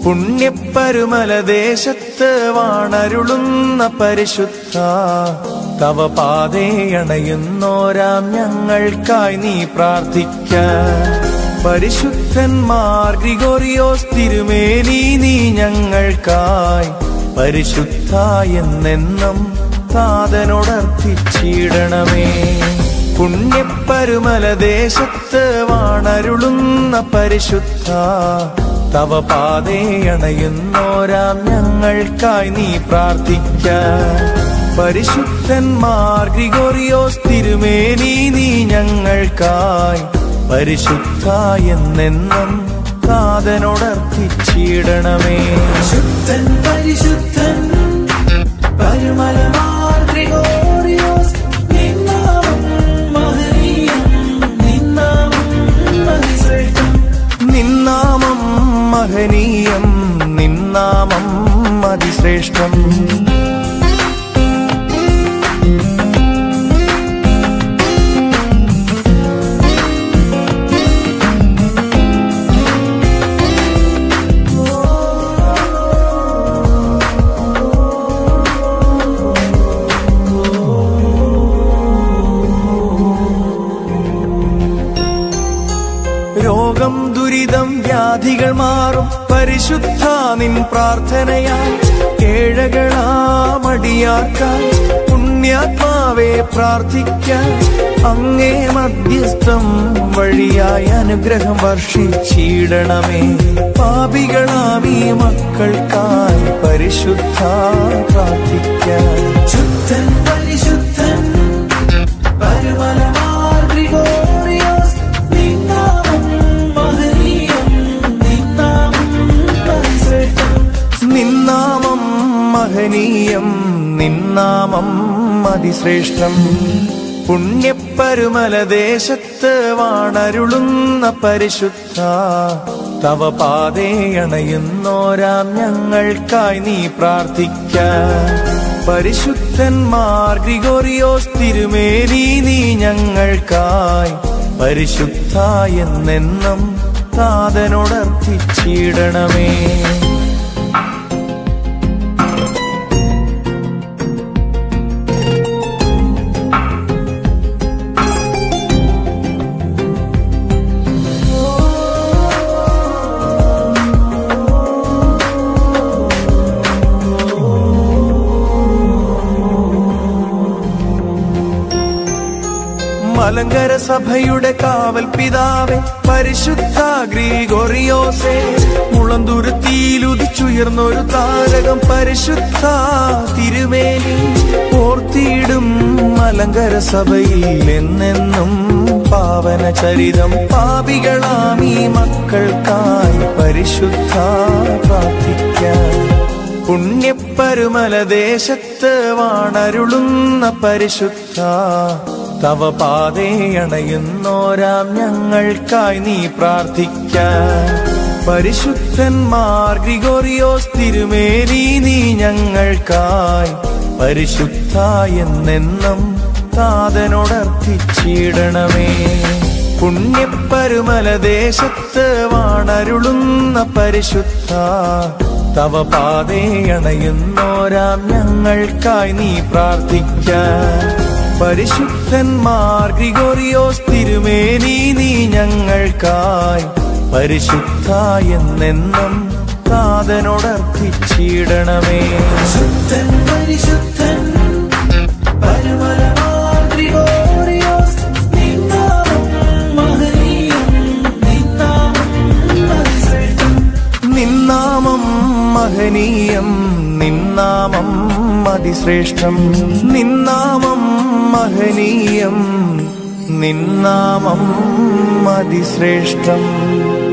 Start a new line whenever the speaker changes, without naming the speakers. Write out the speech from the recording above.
പുണ്യപ്പരുമലദേശത്ത് വാണരുളുന്ന പരിശുദ്ധ തവ പാതയണയുന്നോരാം ഞങ്ങൾക്കായി നീ പ്രാർത്ഥിക്ക പരിശുദ്ധന്മാർ ഗ്രിഗോറിയോസ് തിരുമേനി നീ ഞങ്ങൾക്കായി പരിശുദ്ധ എന്നെന്നും താതനോടർത്ഥിച്ചിടണമേ പുണ്യപ്പരുമലദേശത്ത് വാണരുളുന്ന പരിശുദ്ധ തവ പാതയണയുന്നോരാം ഞങ്ങൾക്കായി നീ പ്രാർത്ഥിക്ക പരിശുദ്ധന്മാർ ഗ്രിഗോറിയോസ് തിരുമേനി നീ ഞങ്ങൾക്കായി പരിശുദ്ധ എന്നെന്നും താതനോടർത്ഥിച്ചിടണമേ
ശുദ്ധൻ പരിശുദ്ധൻ പരുമലമാർ ഗ്രിഗോറിയോസ് നിന്നാമം മഹനീയം നിന്നാമം അതിശ്രേഷ്ഠം
നിന്നാമം മഹനീയം നിന്നാമം അതിശ്രേഷ്ഠം രോഗം ദുരിതം വ്യാധികൾ മാറും പരിശുദ്ധ നിൻ പ്രാർത്ഥനയാൽ കേഴകളാമടിയാക്കാൻ പുണ്യാത്മാവെ പ്രാർത്ഥിക്കാൻ അങ്ങേ മധ്യസ്ഥം വഴിയായി അനുഗ്രഹം വർഷിച്ചിടണമേ പാപികളാമീ മക്കൾക്കായി പരിശുദ്ധ പ്രാർത്ഥിക്കാൻ
ശുദ്ധൻ പരിശുദ്ധൻ പരുമലമാർ ഗ്രിഗോറിയോസ് നിന്നാമം മഹനീയം നിന്നാമം അതിശ്രേഷ്ഠം
നിന്നാമം മഹനീയം നിന്നാമം അതിശ്രേഷ്ഠം പുണ്യപ്പരുമലദേശത്ത് വാണരുളുന്ന പരിശുദ്ധ തവ പാതയണയുന്നോരാം ഞങ്ങൾക്കായി നീ പ്രാർത്ഥിക്ക പരിശുദ്ധന്മാർ ഗ്രിഗോറിയോസ് തിരുമേനി നീ ഞങ്ങൾക്കായി പരിശുദ്ധ എന്നെന്നും താതനോടർത്ഥിച്ചിടണമേ മലങ്കര സഭയുടെ കാവൽ പിതാവെ പരിശുദ്ധ ഗ്രീഗോറിയോസേ മുളന്തുരുത്തിയിലുദിച്ചുയർന്നൊരു താരകം പരിശുദ്ധ തിരുമേനി ഓർത്തിയിടും മലങ്കര സഭയിൽ എന്നെന്നും പാവന ചരിതം പാപികളാമീ മക്കൾക്കായി പരിശുദ്ധ പ്രാർത്ഥിക്കാൻ പുണ്യപ്പരുമലദേശത്ത് വാണരുളുന്ന പരിശുദ്ധ തവ പാതയണയുന്നോരാം ഞങ്ങൾക്കായി നീ പ്രാർത്ഥിക്ക പരിശുദ്ധന്മാർ ഗ്രിഗോറിയോസ് തിരുമേനി നീ ഞങ്ങൾക്കായി പരിശുദ്ധ എന്നെന്നും താതനോടർത്ഥിച്ചിടണമേ പുണ്യപ്പരുമലദേശത്ത് വാണരുളുന്ന പരിശുദ്ധ തവ പാതയണയുന്നോരാം ഞങ്ങൾക്കായി നീ പ്രാർത്ഥിക്ക പരിശുദ്ധന്മാർ ഗ്രിഗോറിയോസ് തിരുമേനി നീ ഞങ്ങൾക്കായി പരിശുദ്ധ എന്നെന്നും താതനോടർത്ഥിച്ചിടണമേ
ശുദ്ധൻ പരിശുദ്ധൻ പരുമലമാർ ഗ്രിഗോറിയോസ് നിന്നാമം മഹനീയം നിന്നാമം അതിശ്രേഷ്ഠം
നിന്നാമം മഹനീയം നിന്നാമം അതിശ്രേഷ്ഠം നിന്നാമം മഹനീയം നിന്നാമം അതിശ്രേഷ്ഠം